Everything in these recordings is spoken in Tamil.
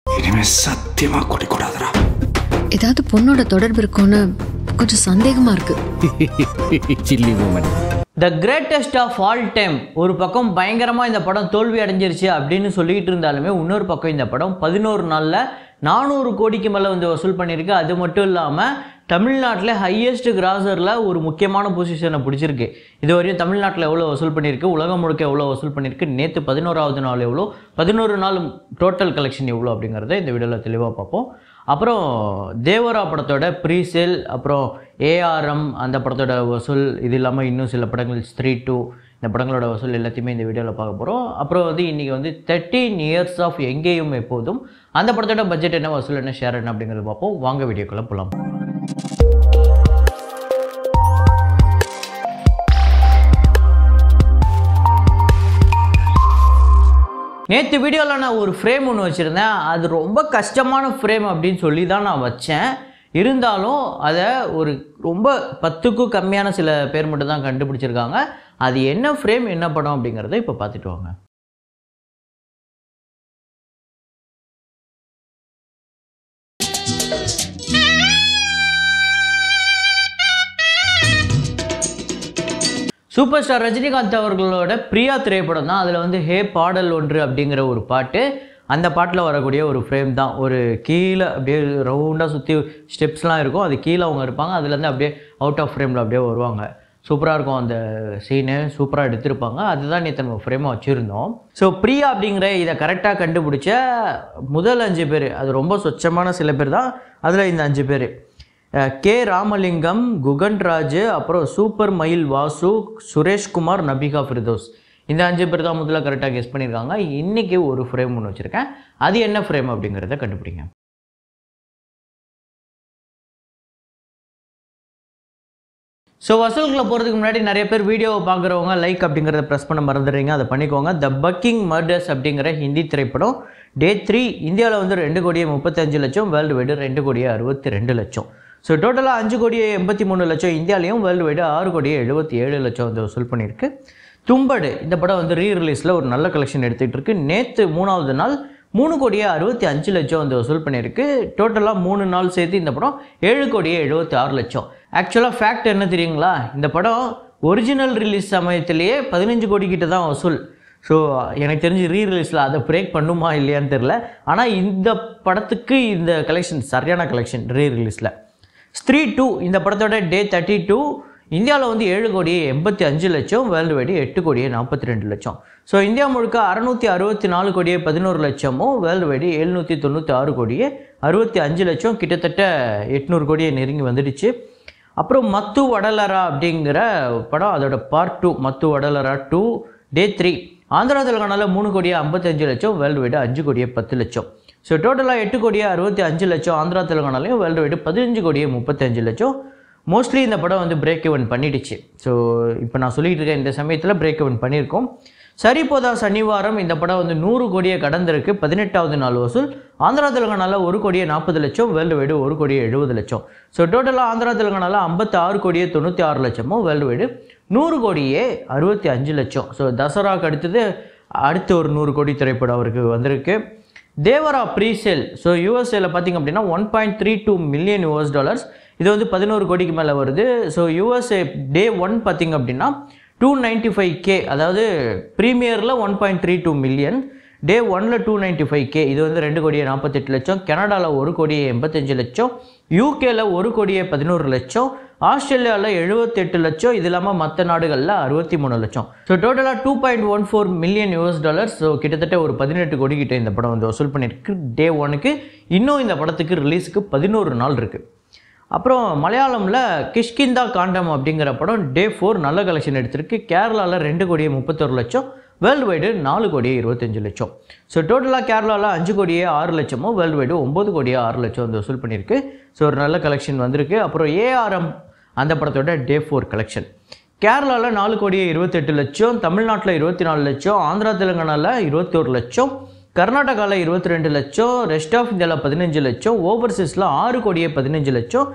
இனிமே சத்தியமா குடிக்கூடாதுடா ஏதாவது பொண்ணோட தொடர்பு இருக்கும்னு கொஞ்சம் சந்தேகமா இருக்கு silly moment the greatest of all time ஒரு பக்கம் பயங்கரமாக இந்த படம் தோல்வி அடைஞ்சிருச்சு அப்படின்னு சொல்லிட்டு இருந்தாலுமே இன்னொரு பக்கம் இந்த படம் பதினோரு நாளில் நானூறு கோடிக்கு மேலே வந்து வசூல் பண்ணியிருக்கு அது மட்டும் இல்லாமல் தமிழ்நாட்டில் ஹையஸ்ட் கிராசரில் ஒரு முக்கியமான பொசிஷனை பிடிச்சிருக்கு இது வரையும் தமிழ்நாட்டில் எவ்வளோ வசூல் பண்ணியிருக்கு உலகம் முழுக்க எவ்வளோ வசூல் பண்ணியிருக்கு நேற்று பதினோராவது நாள் எவ்வளோ பதினோரு நாள் டோட்டல் கலெக்ஷன் எவ்வளோ அப்படிங்கிறத இந்த வீடியோவில் தெளிவாக பார்ப்போம் அப்புறம் தேவரா படத்தோட ப்ரீசேல் அப்புறம் ஏஆர்எம் அந்த படத்தோட வசூல் இது இல்லாமல் இன்னும் சில படங்கள் ஸ்த்ரீ டூ இந்த படங்களோட வசூல் எல்லாத்தையுமே இந்த வீடியோவில் பார்க்க போகிறோம் அப்புறம் வந்து இன்றைக்கி வந்து தேர்ட்டீன் இயர்ஸ் ஆஃப் எங்கேயும் எப்போதும் அந்த படத்தோட பட்ஜெட் என்ன வசூல் என்ன ஷேர் என்ன அப்படிங்கிறத பார்ப்போம் வாங்க வீடியோக்குள்ளே போகலாம் நேற்று வீடியோவில் நான் ஒரு ஃப்ரேம் ஒன்று வச்சுருந்தேன் அது ரொம்ப கஷ்டமான ஃப்ரேம் அப்படின்னு சொல்லி தான் நான் வச்சேன் இருந்தாலும் அதை ஒரு ரொம்ப பத்துக்கும் கம்மியான சில பேர் மட்டும் தான் கண்டுபிடிச்சிருக்காங்க அது என்ன ஃப்ரேம் என்ன படம் அப்படிங்கிறத இப்போ பார்த்துட்டு வாங்க சூப்பர் ஸ்டார் ரஜினிகாந்த் அவர்களோட பிரியா திரைப்படம் தான் அதில் வந்து ஹே பாடல் ஒன்று அப்படிங்கிற ஒரு பாட்டு அந்த பாட்டில் வரக்கூடிய ஒரு ஃப்ரேம் தான் ஒரு கீழே அப்படியே ரவுண்டாக சுற்றி ஸ்டெப்ஸ்லாம் இருக்கும் அது கீழே அவங்க இருப்பாங்க அதுலேருந்து அப்படியே அவுட் ஆஃப் ஃப்ரேமில் அப்படியே வருவாங்க சூப்பராக இருக்கும் அந்த சீனு சூப்பராக எடுத்திருப்பாங்க அதுதான் நேற்று நம்ம ஃப்ரேமாக வச்சுருந்தோம் ஸோ பிரியா அப்படிங்கிற இதை கரெக்டாக கண்டுபிடிச்ச முதல் அஞ்சு பேர் அது ரொம்ப சொச்சமான சில பேர் தான் அதில் இந்த அஞ்சு பேர் அஹ் கே ராமலிங்கம் குகன்ராஜ் அப்புறம் சூப்பர் மயில் வாசு சுரேஷ்குமார் நபிகா ஃபிர்தோஸ் இந்த அஞ்சு பேர் தான் முதல்ல கரெக்டாக கெஸ் பண்ணியிருக்காங்க இன்றைக்கி ஒரு ஃப்ரேம் ஒன்று வச்சுருக்கேன் அது என்ன ஃப்ரேம் அப்படிங்கிறத கண்டுபிடிங்க ஸோ வசூல்களை போகிறதுக்கு முன்னாடி நிறைய பேர் வீடியோவை பார்க்குறவங்க லைக் அப்படிங்கிறத ப்ரெஸ் பண்ண மறந்துடுறீங்க அதை பண்ணிக்கோங்க த பக்கிங் மர்டர்ஸ் அப்படிங்கிற ஹிந்தி திரைப்படம் டே த்ரீ இந்தியாவில் வந்து ரெண்டு கோடியே முப்பத்தஞ்சு லட்சம் வேர்ல்டு வைடு ரெண்டு கோடியே அறுபத்தி ரெண்டு லட்சம் ஸோ டோட்டலாக அஞ்சு கோடியே எண்பத்தி மூணு லட்சம் இந்தியாலையும் வேர்ல்டு வைடு ஆறு கோடியே எழுபத்தி ஏழு லட்சம் வந்து வசூல் பண்ணியிருக்கு தும்படு இந்த படம் வந்து ரீ ரிலீஸில் ஒரு நல்ல கலெக்ஷன் எடுத்துகிட்டு இருக்கு நேற்று மூணாவது நாள் மூணு கோடியே அறுபத்தி அஞ்சு லட்சம் வந்து வசூல் பண்ணியிருக்கு டோட்டலாக மூணு நாள் சேர்த்து இந்த படம் ஏழு கோடியே எழுபத்தி ஆறு லட்சம் ஆக்சுவலாக ஃபேக்ட் என்ன தெரியுங்களா இந்த படம் ஒரிஜினல் ரிலீஸ் சமயத்திலேயே பதினஞ்சு கோடி கிட்ட தான் வசூல் ஸோ எனக்கு தெரிஞ்சு ரீ ரிலீஸில் அதை பிரேக் பண்ணுமா இல்லையான்னு தெரில ஆனால் இந்த படத்துக்கு இந்த கலெக்ஷன் சரியான கலெக்ஷன் ரீ ரிலீஸில் ஸ்த்ரீ டூ இந்த படத்தோட டே தேர்ட்டி டூ இந்தியாவில் வந்து ஏழு கோடியே எண்பத்தி அஞ்சு லட்சம் வேர்ல்டு வைடு எட்டு கோடியே நாற்பத்தி ரெண்டு லட்சம் ஸோ இந்தியா முழுக்க அறநூற்றி அறுபத்தி நாலு கோடியே பதினோரு லட்சமும் வேர்ல்டு வைடு எழுநூற்றி தொண்ணூற்றி ஆறு கோடியே அறுபத்தி அஞ்சு லட்சம் கிட்டத்தட்ட எட்நூறு கோடியை நெருங்கி வந்துடுச்சு அப்புறம் மத்து வடலரா அப்படிங்கிற படம் அதோட part two Mathu Vadalara two day three Andhra தெலுங்கானாவில் மூணு கோடியே ஐம்பத்தஞ்சு லட்சம் வேர்ல்டு வைடு அஞ்சு கோடியே பத்து லட்சம் ஸோ டோட்டலாக எட்டு கோடியே அறுபத்தி அஞ்சு லட்சம் ஆந்திரா தெலுங்கானாலையும் வேர்ல்டு வைடு பதினஞ்சு கோடியே முப்பத்தஞ்சு லட்சம் மோஸ்ட்லி இந்த படம் வந்து பிரேக் இவன் பண்ணிடுச்சு ஸோ இப்போ நான் சொல்லிட்டு இருக்கேன் இந்த சமயத்தில் பிரேக் இவன் பண்ணியிருக்கோம் சரி போதா சனிவாரம் இந்த படம் வந்து நூறு கோடியை கடந்திருக்கு பதினெட்டாவது நாள் வசூல் ஆந்திரா தெலுங்கானாவில் ஒரு கோடியே நாற்பது லட்சம் வேர்ல்டு வைடு ஒரு கோடியே எழுபது லட்சம் ஸோ டோட்டலாக ஆந்திரா தெலுங்கானாவில் ஐம்பத்தி ஆறு கோடியே தொண்ணூற்றி ஆறு லட்சமும் வேர்ல்டு வைடு நூறு கோடியே அறுபத்தி அஞ்சு லட்சம் ஸோ தசராக்கு அடுத்தது அடுத்து ஒரு நூறு கோடி திரைப்படம் அவருக்கு வந்திருக்கு தேவரா ப்ரீசேல் ஸோ யூஎஸ்ஏல பார்த்தீங்க அப்படின்னா one point three two million US dollars இது வந்து பதினோரு கோடிக்கு மேலே வருது ஸோ யூஎஸ்ஏ டே ஒன் பார்த்தீங்க அப்படின்னா டூ நைன்ட்டி ஃபைவ் கே அதாவது ப்ரீமியரில் one point three two million day ஒனில் டூ நைன்ட்டி ஃபைவ் கே இது வந்து ரெண்டு கோடியே நாற்பத்தெட்டு லட்சம் கனடாவில் ஒரு கோடியே எண்பத்தஞ்சு லட்சம் யூகேல ஒரு கோடியே பதினோரு லட்சம் ஆஸ்திரேலியாவில் எழுபத்தெட்டு லட்சம் இது இல்லாமல் மற்ற நாடுகளில் அறுபத்தி மூணு லட்சம் ஸோ டோட்டலாக two point one four million US dollars so கிட்டத்தட்ட ஒரு பதினெட்டு கோடி கிட்ட இந்த படம் வந்து வசூல் பண்ணியிருக்கு டே ஒனுக்கு இன்னும் இந்த படத்துக்கு ரிலீஸுக்கு பதினோரு நாள் இருக்குது அப்புறம் மலையாளமில் கிஷ்கிந்தா காண்டம் அப்படிங்கிற படம் டே ஃபோர் நல்ல கலெக்ஷன் எடுத்திருக்கு கேரளாவில் ரெண்டு கோடியே முப்பத்தொரு லட்சம் வேர்ல்டு வைடு நாலு கோடியே இருபத்தஞ்சு லட்சம் ஸோ டோட்டலாக கேரளாவில் அஞ்சு கோடியே ஆறு லட்சமும் வேர்ல்டு வைடு ஒம்பது கோடியே ஆறு லட்சம் வந்து வசூல் பண்ணியிருக்கு ஸோ ஒரு நல்ல கலெக்ஷன் வந்திருக்கு அப்புறம் ஏஆர்எம் அந்த படத்தோட டே ஃபோர் கலெக்ஷன் கேரளாவில் நாலு கோடியே இருபத்தெட்டு லட்சம் தமிழ்நாட்டில் இருபத்தி நாலு லட்சம் ஆந்திரா தெலுங்கானாவில் இருபத்தோரு லட்சம் கர்நாடகாவில் இருபத்தி ரெண்டு லட்சம் ரெஸ்ட் ஆஃப் இந்தியாவில் பதினஞ்சு லட்சம் ஓவர்சீஸில் ஆறு கோடியே பதினஞ்சு லட்சம்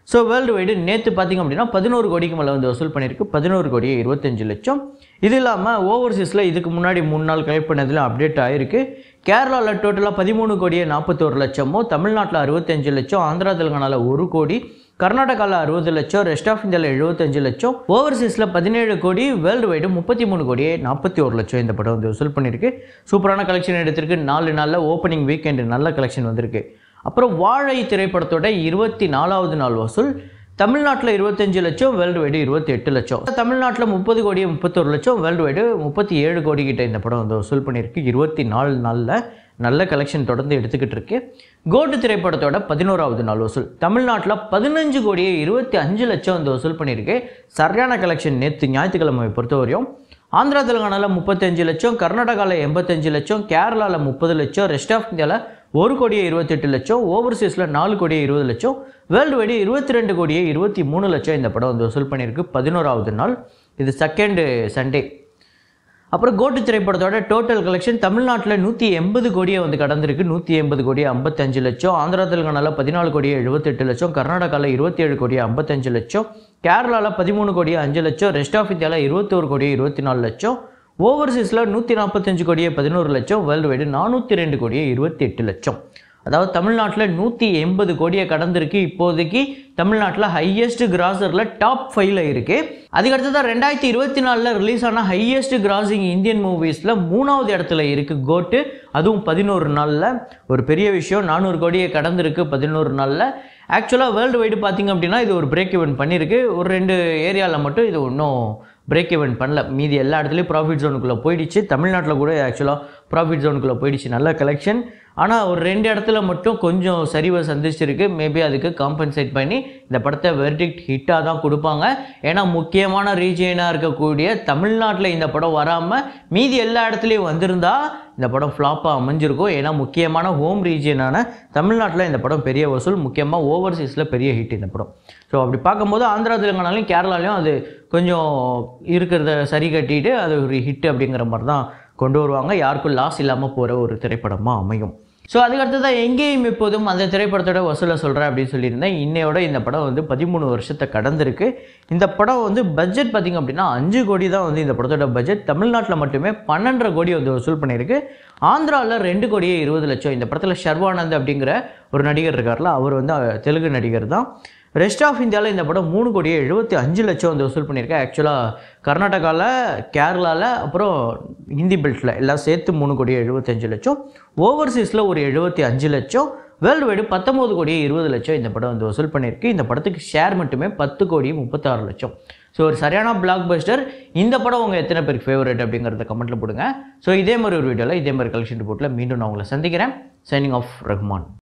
ஸோ வேர்ல்டு வைடு நேற்று பார்த்தீங்க அப்படின்னா பதினோரு கோடிக்கு மேலே வந்து வசூல் பண்ணியிருக்கு பதினோரு கோடியே இருபத்தஞ்சு லட்சம் இது இல்லாமல் ஓவர்சீஸில் இதுக்கு முன்னாடி மூணு நாள் கலெக்ட் பண்ணதில் அப்டேட் ஆகிருக்கு கேரளாவில் டோட்டலாக பதிமூணு கோடியே நாற்பத்தோரு லட்சமும் தமிழ்நாட்டில் அறுபத்தஞ்சு லட்சம் ஆந்திரா தெலுங்கானாவில் ஒரு கோடி கர்நாடகாவில் அறுபது லட்சம் ரெஸ்ட் ஆஃப் இந்தியாவில் எழுபத்தஞ்சு லட்சம் ஓவர்சீஸில் பதினேழு கோடி வேர்ல்டு வைடு முப்பத்தி மூணு கோடியே நாற்பத்தி ஒரு லட்சம் இந்த படம் வந்து வசூல் பண்ணியிருக்கு சூப்பரான கலெக்ஷன் எடுத்திருக்கு நாலு நாளில் ஓப்பனிங் வீக்கெண்டு நல்ல கலெக்ஷன் வந்திருக்கு அப்புறம் வாழை திரைப்படத்தோட இருபத்தி நாலாவது நாள் வசூல் தமிழ்நாட்டில் இருபத்தஞ்சு லட்சம் வேர்ல்டு வைடு இருபத்தி எட்டு லட்சம் தமிழ்நாட்டில் முப்பது கோடியே முப்பத்தொரு லட்சம் வேர்ல்டு வைடு முப்பத்தி ஏழு கோடி கிட்ட இந்த படம் வந்து வசூல் பண்ணியிருக்கு இருபத்தி நாலு நாளில் நல்ல கலெக்ஷன் தொடர்ந்து எடுத்துக்கிட்டு இருக்கு கோட்டு திரைப்படத்தோட பதினோராவது நாள் வசூல் தமிழ்நாட்டில் பதினஞ்சு கோடியே இருபத்தி அஞ்சு லட்சம் வந்து வசூல் பண்ணியிருக்கு சரியான கலெக்ஷன் நேற்று ஞாயிற்றுக்கிழமை பொறுத்தவரையும் ஆந்திரா தெலுங்கானாவில் முப்பத்தஞ்சு லட்சம் கர்நாடகாவில் எண்பத்தஞ்சு லட்சம் கேரளாவில் முப்பது லட்சம் ரெஸ்ட் ஆஃப் இந்தியாவில் ஒரு கோடியே இருபத்தெட்டு லட்சம் ஓவர்சீஸில் நாலு கோடியே இருபது லட்சம் வேர்ல்டு வைடு இருபத்தி ரெண்டு கோடியே இருபத்தி மூணு லட்சம் இந்த படம் வந்து வசூல் பண்ணியிருக்கு பதினோராவது நாள் இது செகண்டு சண்டே அப்புறம் கோட்டு திரைப்படத்தோட டோட்டல் கலெக்ஷன் தமிழ்நாட்டில் நூற்றி எண்பது கோடியே வந்து கடந்திருக்கு நூற்றி எண்பது கோடியே ஐம்பத்தஞ்சு லட்சம் ஆந்திரா தெலுங்கானாவில் பதினாலு கோடியே எழுபத்தெட்டு லட்சம் கர்நாடகாவில் இருபத்தி ஏழு கோடியே ஐம்பத்தஞ்சு லட்சம் கேரளாவில் பதிமூணு கோடியே அஞ்சு லட்சம் ரெஸ்ட் ஆஃப் இந்தியாவில் இருபத்தோரு கோடியே இருபத்தி நாலு லட்சம் ஓவர்சீஸில் நூற்றி நாற்பத்தஞ்சு கோடியே பதினோரு லட்சம் வேர்ல்டு வைடு நானூற்றி ரெண்டு கோடியே இருபத்தி எட்டு லட்சம் அதாவது தமிழ்நாட்டில் நூற்றி எண்பது கோடியை கடந்திருக்கு இப்போதைக்கு தமிழ்நாட்டில் ஹையஸ்ட் கிராசரில் டாப் ஃபைவ்ல இருக்குது அதுக்கடுத்ததான் ரெண்டாயிரத்தி இருபத்தி நாலில் ரிலீஸ் ஆன ஹையஸ்ட் கிராசிங் இந்தியன் மூவிஸில் மூணாவது இடத்துல இருக்குது கோட்டு அதுவும் பதினோரு நாளில் ஒரு பெரிய விஷயம் நானூறு கோடியை கடந்திருக்கு பதினோரு நாளில் ஆக்சுவலாக வேர்ல்டு வைடு பார்த்திங்க அப்படின்னா இது ஒரு பிரேக் இவன் பண்ணியிருக்கு ஒரு ரெண்டு ஏரியாவில் மட்டும் இது இன்னும் பிரேக் இவன் பண்ணல மீதி எல்லா இடத்துலையும் ப்ராஃபிட் ஜோனுக்குள்ளே போயிடுச்சு தமிழ்நாட்டில் கூட ஆக்சுவலாக ப்ராஃபிட் ஜோனுக்குள்ளே போயிடுச்சு நல்ல கலெக்ஷன் ஆனால் ஒரு ரெண்டு இடத்துல மட்டும் கொஞ்சம் சரிவை சந்திச்சிருக்கு மேபி அதுக்கு காம்பன்சேட் பண்ணி இந்த படத்தை வெர்டிக்ட் ஹிட்டாக தான் கொடுப்பாங்க ஏன்னா முக்கியமான ரீஜியனாக இருக்கக்கூடிய தமிழ்நாட்டில் இந்த படம் வராமல் மீதி எல்லா இடத்துலையும் வந்திருந்தா இந்த படம் ஃப்ளாப்பாக அமைஞ்சிருக்கும் ஏன்னா முக்கியமான ஹோம் ரீஜியனான தமிழ்நாட்டில் இந்த படம் பெரிய வசூல் முக்கியமாக ஓவர்சீஸில் பெரிய ஹிட் இந்த படம் ஸோ அப்படி பார்க்கும்போது ஆந்திரா தெலுங்கானாலையும் கேரளாலையும் அது கொஞ்சம் இருக்கிறத சரி கட்டிட்டு அது ஒரு ஹிட் அப்படிங்கிற மாதிரி தான் கொண்டு வருவாங்க யாருக்கும் லாஸ் இல்லாமல் போகிற ஒரு திரைப்படமாக அமையும் ஸோ அதுக்கடுத்ததான் எங்கேயும் இப்போதும் அந்த திரைப்படத்தோட வசூலை சொல்கிறேன் அப்படின்னு சொல்லியிருந்தேன் இன்னையோட இந்த படம் வந்து பதிமூணு வருஷத்தை கடந்திருக்கு இந்த படம் வந்து பட்ஜெட் பார்த்திங்க அப்படின்னா அஞ்சு கோடி தான் வந்து இந்த படத்தோட பட்ஜெட் தமிழ்நாட்டில் மட்டுமே பன்னெண்டரை கோடி வந்து வசூல் பண்ணியிருக்கு ஆந்திராவில் ரெண்டு கோடியே இருபது லட்சம் இந்த படத்தில் ஷர்வானந்த் அப்படிங்கிற ஒரு நடிகர் இருக்கார்ல அவர் வந்து அஹ், தெலுங்கு நடிகர் தான் ரெஸ்ட் ஆஃப் இந்தியாவில் இந்த படம் மூணு கோடியே எழுபத்தி அஞ்சு லட்சம் வந்து வசூல் பண்ணியிருக்கேன் ஆக்சுவலாக கர்நாடகாவில் கேரளாவில் அப்புறம் ஹிந்தி பெல்ட்டில் எல்லாம் சேர்த்து மூணு கோடியே எழுபத்தஞ்சு லட்சம் ஓவர்சீஸில் ஒரு எழுபத்தி அஞ்சு லட்சம் வேர்ல்டு வைடு பத்தொம்போது கோடியே இருபது லட்சம் இந்த படம் வந்து வசூல் பண்ணியிருக்கு இந்த படத்துக்கு ஷேர் மட்டுமே பத்து கோடி முப்பத்தாறு லட்சம் ஸோ ஒரு சரியான பிளாக் பஸ்டர் இந்த படம் உங்கள் எத்தனை பேருக்கு ஃபேவரட் அப்படிங்கிறத கமெண்ட்டில் போடுங்க ஸோ இதே மாதிரி ஒரு வீடியோவில் இதே மாதிரி கலெக்ஷன் ரிப்போர்ட்டில் மீண்டும் நான் உங்களை சந்திக்கிறேன் சைனிங் ஆஃப் ரஹ்மான்